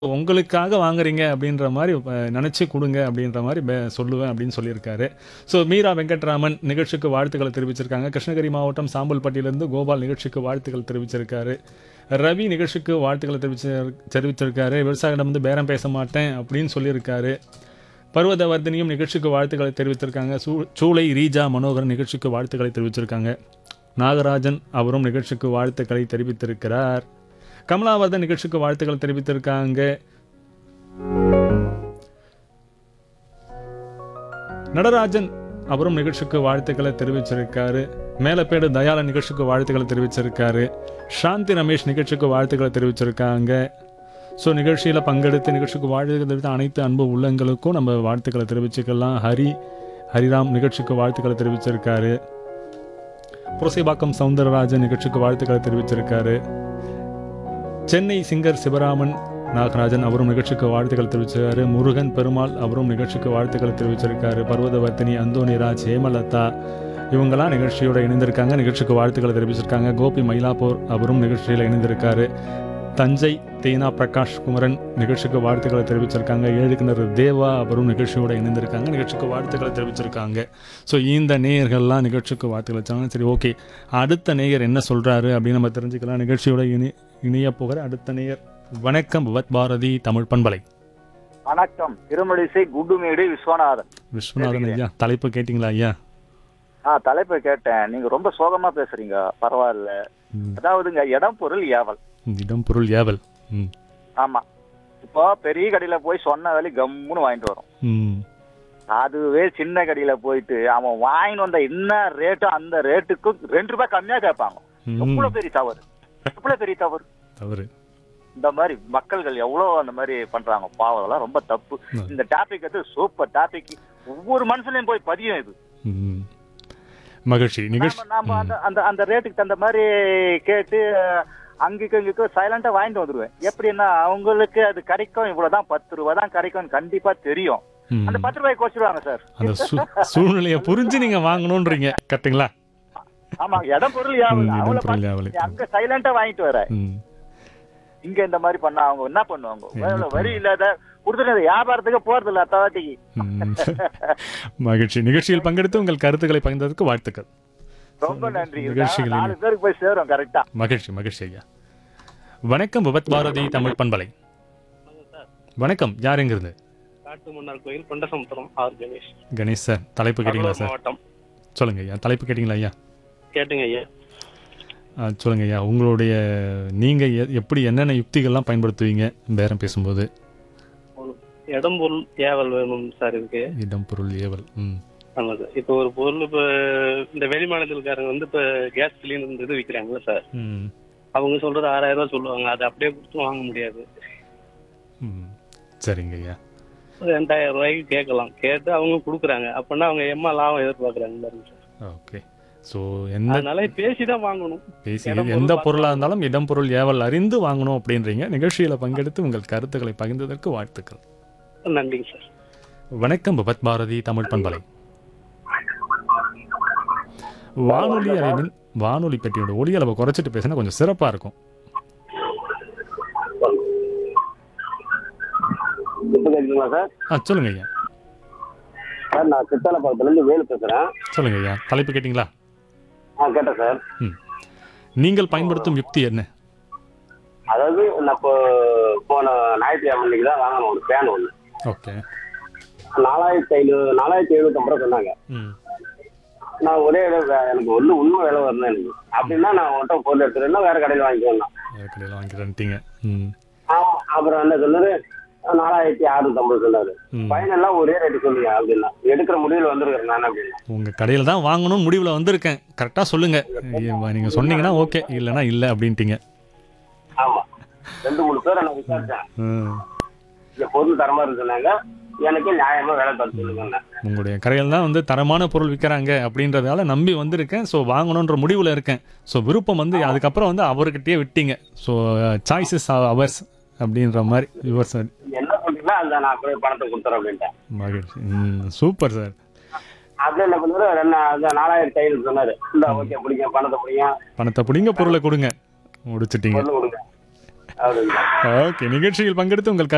உங்களுக்காக வாங்குறீங்க அப்படின்ற மாதிரி அஹ், நினைச்சு கொடுங்க அப்படின்ற மாதிரி பே- சொல்லுவேன் அப்படின்னு சொல்லியிருக்காரு ஸோ மீரா வெங்கட்ராமன் நிகழ்ச்சிக்கு வாழ்த்துக்களை தெரிவிச்சிருக்காங்க கிருஷ்ணகிரி மாவட்டம் சாம்பல்பட்டியிலிருந்து கோபால் நிகழ்ச்சிக்கு வாழ்த்துக்கள் தெரிவிச்சிருக்காரு ரவி நிகழ்ச்சிக்கு வாழ்த்துக்களை தெரிவிச்சு தெரிவிச்சிருக்காரு விவசாயிடம் வந்து பேரம் பேச மாட்டேன் அப்படின்னு சொல்லியிருக்காரு பர்வதவர்தினியும் நிகழ்ச்சிக்கு வாழ்த்துக்களை தெரிவித்திருக்காங்க சூ சூளை ரீஜா மனோகரன் நிகழ்ச்சிக்கு வாழ்த்துக்களை தெரிவிச்சிருக்காங்க நாகராஜன் அவரும் நிகழ்ச்சிக்கு வாழ்த்துக்களை தெரிவித்திருக்கிறார் கமலாவர்தன் நிகழ்ச்சிக்கு வாழ்த்துக்கள் தெரிவித்திருக்காங்க நடராஜன் அவரும் நிகழ்ச்சிக்கு வாழ்த்துக்களை தெரிவிச்சிருக்காரு மேலப்பேடு தயாளன் நிகழ்ச்சிக்கு வாழ்த்துக்களை தெரிவிச்சிருக்காரு சாந்தி ரமேஷ் நிகழ்ச்சிக்கு வாழ்த்துக்களை தெரிவிச்சிருக்காங்க ஸோ நிகழ்ச்சியில் பங்கெடுத்து நிகழ்ச்சிக்கு வாழ்த்துக்கள் தெரிவித்த அனைத்து அன்பு உள்ளங்களுக்கும் நம்ம வாழ்த்துக்களை தெரிவிச்சுக்கலாம் ஹரி ஹரிராம் நிகழ்ச்சிக்கு வாழ்த்துக்களை தெரிவிச்சிருக்காரு புரசைபாக்கம் சவுந்தரராஜன் நிகழ்ச்சிக்கு வாழ்த்துக்களை தெரிவிச்சிருக்காரு சென்னை சிங்கர் சிவராமன் நாகராஜன் அவரும் நிகழ்ச்சிக்கு வாழ்த்துக்கள் தெரிவிச்சிருக்காரு முருகன் பெருமாள் அவரும் நிகழ்ச்சிக்கு வாழ்த்துக்களை தெரிவிச்சிருக்காரு பர்வதவர்த்தினி அந்தோனிராஜ் ஹேமலதா இவங்கெல்லாம் நிகழ்ச்சியோட இணைந்திருக்காங்க நிகழ்ச்சிக்கு வாழ்த்துக்களை தெரிவிச்சிருக்காங்க கோபி மயிலாப்பூர் அவரும் நிகழ்ச்சியில் இணைந்திருக்காரு தஞ்சை தேனா பிரகாஷ் குமரன் நிகழ்ச்சிக்கு வாழ்த்துக்களை தெரிவிச்சிருக்காங்க ஏழுக்கிணறு தேவா அவரும் நிகழ்ச்சியோட இணைந்திருக்காங்க நிகழ்ச்சிக்கு வாழ்த்துக்களை தெரிவிச்சிருக்காங்க ஸோ இந்த நேயர்கள்லாம் நிகழ்ச்சிக்கு வாழ்த்துக்கள் வச்சாங்க சரி ஓகே அடுத்த நேயர் என்ன சொல்றாரு அப்படின்னு நம்ம தெரிஞ்சுக்கலாம் நிகழ்ச்சியோட இனி இணைய போகிற அடுத்த நேயர் வணக்கம் பவத் பாரதி தமிழ் பண்பலை வணக்கம் திருமலிசை குண்டுமேடு விஸ்வநாதன் விஸ்வநாதன் ஐயா தலைப்பு கேட்டிங்களா ஐயா ஆ தலைப்பை கேட்டேன் நீங்க ரொம்ப சோகமா பேசுறீங்க பரவாயில்ல ம், அதாவதுங்க இடம் பொருள் ஏவல் இடம் பொருள் ஏவல் ம் ஆமா இப்போ பெரிய கடையில போய் சொன்ன வேலை கம்முன்னு வாங்கிட்டு வரும் ம் அதுவே சின்ன கடையில போயிட்டு அவன் வாங்கிட்டு வந்த என்ன ரேட்டோ அந்த ரேட்டுக்கு ரெண்டு ரூபாய் கம்மியா கேட்பாங்க ம். எவ்வளவு பெரிய தவறு எவ்வளவு பெரிய தவறு தவறு இந்த மாதிரி மக்கள்கள் எவ்வளவு அந்த மாதிரி பண்றாங்க பாவம் அதெல்லாம் ரொம்ப தப்பு ம். இந்த டாபிக் வந்து சூப்பர் டாபிக் ஒவ்வொரு மனுஷனையும் போய் பதியும் இது ம் மகிழ்ச்சி நிகழ்ச்சி நாம நாம அந்த அந்த அந்த ரேட்டுக்கு தகுந்த மாதிரி கேட்டு அங்கிக்கு இங்கிக்கு சைலண்டா வாங்கிட்டு வந்துருவேன் எப்படின்னா அவங்களுக்கு அது கிடைக்கும் இவ்வளவுதான் பத்து ரூபாய் தான் கிடைக்கும் கண்டிப்பா தெரியும் ம். அந்த பத்து ரூபாய்க்கு வச்சிருவாங்க சார் அந்த சூ- சூழ்நிலையை புரிஞ்சு நீங்க வாங்கணுன்றீங்க கரெக்ட்டுங்களா ஆமா இடம் பொருள் ம், யாவும் இடம் அவளை பொருள் யாவலை. அங்க சைலண்டா வாங்கிட்டு வர ம் இங்க இந்த மாதிரி பண்ணா அவங்க என்ன பண்ணுவாங்க என்ன வேற வரி இல்லாத கொடுத்துட்டு வியாபாரத்துக்கு போறது இல்ல அத்தாட்டிக்கு ம். மகிழ்ச்சி நிகழ்ச்சியில் பங்கெடுத்து உங்கள் கருத்துக்களை பகிர்ந்ததற்கு வாழ்த்துக்கள் ரொம்ப நன்றி நிகழ்ச்சிகளில் நாலு பேருக்கு போய் சேரும் கரெக்டா மகிழ்ச்சி மகிழ்ச்சி ஐயா வணக்கம் பவத் பாரதி தமிழ் பண்பலை வணக்கம் யார் எங்கிருந்து Kattumannarkoil Kondasamudram R Ganesh Ganesh sir தலைப்பு கேட்டிங்களா கடலூர் சார் மாவட்டம் சொல்லுங்க ஐயா தலைப்பு கேட்டிங்களா ஐயா கேட்டுங்க ஐயா ஆ, சொல்லுங்க ஐயா உங்களுடைய நீங்க எ- எப்படி என்னென்ன யுக்திகள்லாம் பயன்படுத்துவீங்க பேரம் பேசும்போது ஒரு இடம் பொருள் ஏவல் வேணும் சார் இதுக்கு இடம் பொருள் ஏவல் ம் ஆமாம் சார் இப்போ ஒரு பொருள் இப்போ இந்த வெளி மாநிலத்துக்காரங்க வந்து இப்போ கேஸ் சிலிண்டர் இது விற்கிறாங்கல்ல சார் ம் அவங்க சொல்றது ஆறாயிரம் ரூபாய் சொல்லுவாங்க அதை அப்படியே கொடுத்து வாங்க முடியாது ம் சரிங்க ஐயா ஒரு ரெண்டாயிரம் ரூபாய்க்கு கேட்கலாம் கேட்டு அவங்க கொடுக்குறாங்க அப்படின்னா அவங்க எம்மா லாபம் எதிர்பார்க்குறாங்க பாருங்க சார் ஓகே ஸோ எந்த அதனால பேசி தான் வாங்கணும் பேசி இடம் பொருள் எந்த பார்த்து பொருளாக இருந்தாலும் இடம் பொருள் ஏவல் அறிந்து வாங்கணும் அப்படின்றீங்க நிகழ்ச்சியில் பங்கெடுத்து உங்கள் கருத்துக்களை பகிர்ந்ததற்கு வாழ்த்துக்கள் நன்றிங்க சார் வணக்கம் பபத் பாரதி தமிழ் பண்பலை வானொலி அலைவின் வானொலி பெட்டியோட ஒலி அளவை குறைச்சிட்டு பேசினா கொஞ்சம் சிறப்பாக இருக்கும் இப்போ கேட்குங்களா சார் ஆ சொல்லுங்க ஐயா சார் நான் சித்தாலப்பாக்கத்துலேருந்து வேலு பேசுகிறேன் சொல்லுங்க ஐயா தலைப்பு கேட்டிங்களா ஆ கேட்டேன் சார் ம் நீங்கள் பயன்படுத்தும் யுக்தி என்ன அதாவது நான் இப்போ போன ஞாயிற்றுக்கிழமை அன்னைக்கு தான் வாங்கணும் ஒரு ஃபேன் ஒன்று ஓகே நாலாயிரத்தி ஐநூறு நாலாயிரத்தி எழுநூத்தம்பது ரூபா சொன்னாங்க ம் நான் ஒரே இடம் வே- எனக்கு ஒன்றும் உண்மை விலை வரணும் எனக்கு அப்படின்னா நான் உன்ட்ட பொருள் எடுத்துட்டேன்னா வேற கடையில் வாங்கிக்கணும் கடையில் வாங்கிக்கிறேன்ட்டீங்க ம் ஆமாம் அப்புறம் என்ன சொன்னாரு நாலாயிரத்தி அறுநூத்தம்பது சொன்னாரு ம் பையனெல்லாம் ஒரே ரேட்டு சொல்லுங்க அப்படின்னா எடுக்கிற முடிவில் வந்துருக்கிறேன் நான் அப்படின்னா உங்கள் கடையில் தான் வாங்கணும் முடிவில் வந்திருக்கேன் கரெக்டாக சொல்லுங்கள் நீங்கள் சொன்னீங்கன்னா ஓகே இல்லைன்னா இல்லை அப்படின்ட்டீங்க ஆமாம் ரெண்டு மூணு பேரை நான் விசாரிச்சேன் ம் இந்த பொருள் தரமா இருக்கு சொன்னாங்க எனக்கு நியாயமா வேலை தர சொல்லுங்க உங்களுடைய கடையில் தான் வந்து தரமான பொருள் விற்கிறாங்க அப்படின்றதால நம்பி வந்திருக்கேன் ஸோ வாங்கணுன்ற முடிவில் இருக்கேன் ஸோ விருப்பம் வந்து அதுக்கப்புறம் வந்து அவர்கிட்டயே விட்டீங்க ஸோ சாய்ஸஸ் அவர்ஸ் அப்படின்ற மாதிரி யுவர்ஸ் என்ன பண்றீங்களோ அந்த நான் அப்படியே பணத்தை கொடுத்துறேன் அப்படின்ட்டேன் மகிழ்ச்சி ம் சூப்பர் சார் அப்படியே என்ன பண்ணுவாரு ரெண்டு அந்த நாலாயிரத்தி ஐநூறு சொன்னாரு இந்த ஓகே பிடிங்க பணத்தை பிடிங்க பணத்தை பிடிங்க பொருளை கொடுங்க முடிச்சிட்டீங்க பொருள் கொடுங்க அப்படின்னு ஓகே நிகழ்ச்சியில் பங்கெடுத்து உங்கள்